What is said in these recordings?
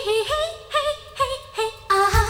hey, hey, hey, hey, hey, aha.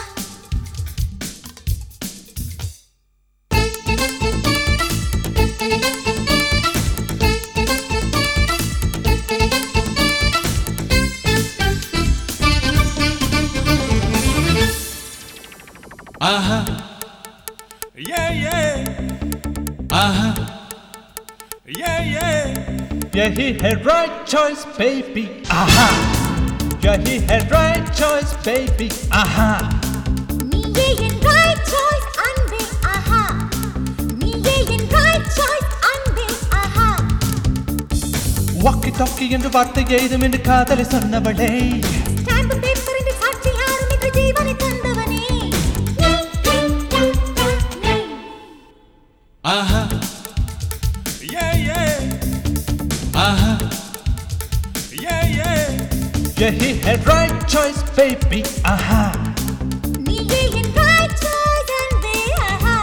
Uh-huh. Yeah, yeah. Uh-huh. Yeah, yeah. Yeah, he had right choice, baby. Aha. Yeah, he had right choice, baby. Aha. நீயே என் right choice, அன்பே, ஆஹா. நீயே என் right choice, அன்பே, ஆஹா. Walkie talkie என்று வார்த்தை ஏதும் என்று காதலை சொன்னவளே Stamp paper என்று சாட்சி யாரும் இன்று ஜீவனை தந்தவனே. நீ, நீ, நீ, நீ, நீ. Uh-huh. Yeah, yeah. Uh-huh. Yeah, yeah. Yeah, he had right choice, baby. Aha. நீயே என் right choice, அன்பே, ஆஹா.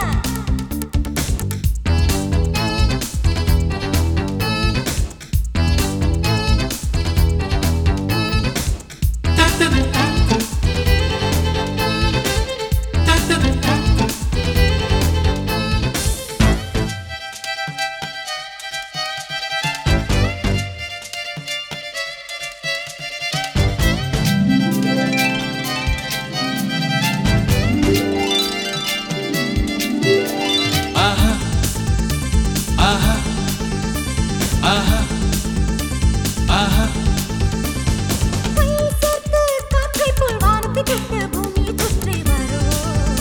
Uh-huh. Uh-huh. Uh-huh. Uh-huh. கை சேர்த்து காற்றைப் போல் வானத்தை தொட்டு பூமியை சுற்றி வரும்.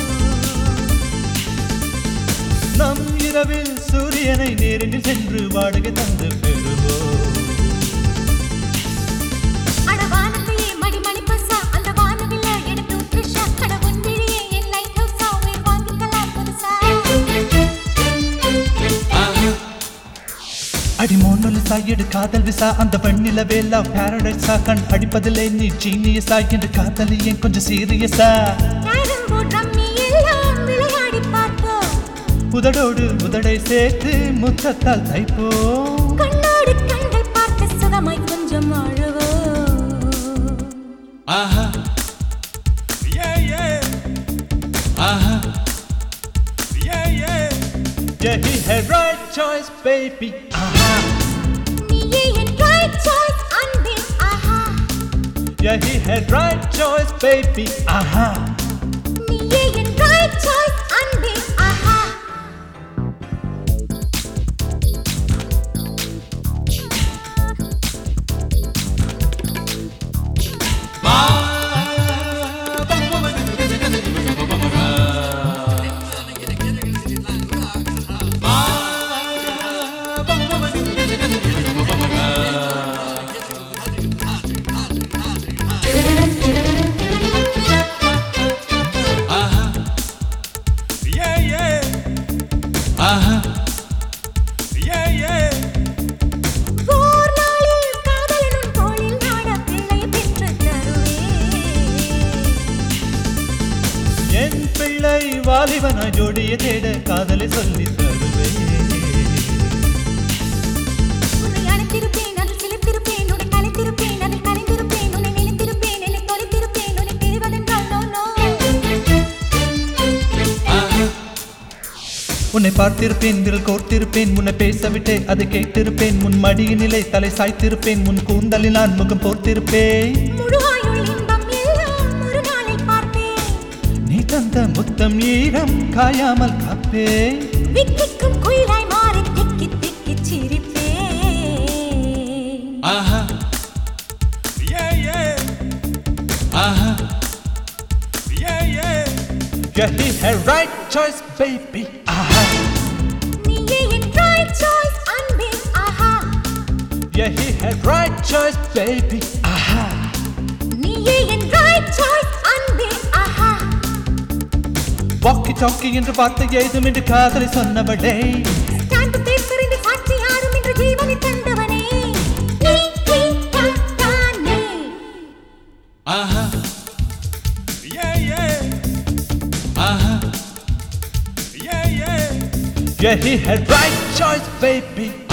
நம் இரவில் சூரியனை நேரில் சென்று வாடகை தந்து பெறுவோம் அட வானத்தையே மடிமணி பசா, அந்த வானவில்ல எடுத்து உத்ரிஷா. அட உன் விழியே என் light house ஆ, உயிர் வாங்கிக்கலாம் புதுசா. Uh-huh. அடி மோனொலி சாயடு காதல் விசா அந்த பெண்ணில வேலா பாரடைஸா கண் அடிப்பதில்லை நீ ஜீனியஸா என்று காதலி ஏன் கொஞ்சம் சீரியஸா நேரம் போல் ரம்மி எல்லாம் விளையாடிப் பார்ப்போம். உதடோடு உதடை சேர்த்து முத்தத்தால் தைப்போம் கண்ணோடு கண்கள் பார்த்து சுகமாய் கொஞ்சம் அழுவோம். Uh-huh. Yeah, yeah. Uh-huh. Yeah, yeah. Yeah, he had right choice, baby. Aha. நீயே என் right choice, அன்பே, ஆஹா. Yeah, he had right choice, baby. Aha. நீயே என் right choice, அன்பே, ஆஹா. Uh-huh. Yeah, yeah. Uh-huh. Yeah, yeah. ஓர் நாளில் காதலனும் தோளில் நாட பிள்ளை பெற்றுத் தருவேன். என் பிள்ளை வாலிபனாய் ஜோடிய தேட காதலை சொல்லி தருவேன் உன்னை அணைத்திருப்பேன், அதில் சிலிர்த்திருப்பேன், உன்னை கலைத்திருப்பேன், அதில் கலைந்திருப்பேன், உன்னை நெளித்திருப்பேன், என்னை தொலைத்திருப்பேன், உன்னை பிரிவதென்றால் no, no. Uh-huh. உன்னை பார்த்திருப்பேன் விரல் கோர்த்திருப்பேன் முன்னை பேசவிட்டே அதை கேட்டிருப்பேன் முன் மடியினிலை தலை சாய்த்திருப்பேன் முன் கூந்தலில் நான் முகம் போர்த்திருப்பேன் முழு ஆயுள் இன்பம் எல்லாம் ஒரு நாளில் பார்ப்பேன். நீ தந்த முத்தம் ஈரம் காயாமல் காப்பேன் விக்கிக்கும் குயிலாய் மாறி திக்கி திக்கிச் சிரிப்பேன். Uh-huh. Yeah, yeah. Uh-huh. Yeah, yeah. Yeah, he had right choice, baby. Aha. நீயே என் right choice, அன்பே, ஆஹா. Yeah, he had right choice, baby. Aha. நீயே என் right choice, அன்பே, ஆஹா. வாக்கி டாக்கி என்று வார்த்தை ஏதும் என்று காதலை சொன்னவளே Stamp paper என்று சாட்சி யாரும் இன்று ஜீவனை தந்தவனே. நீ, நீ, தான், தானே. Uh-huh. Yeah, yeah. Uh-huh. Yeah, yeah. Yeah, he had right choice, baby.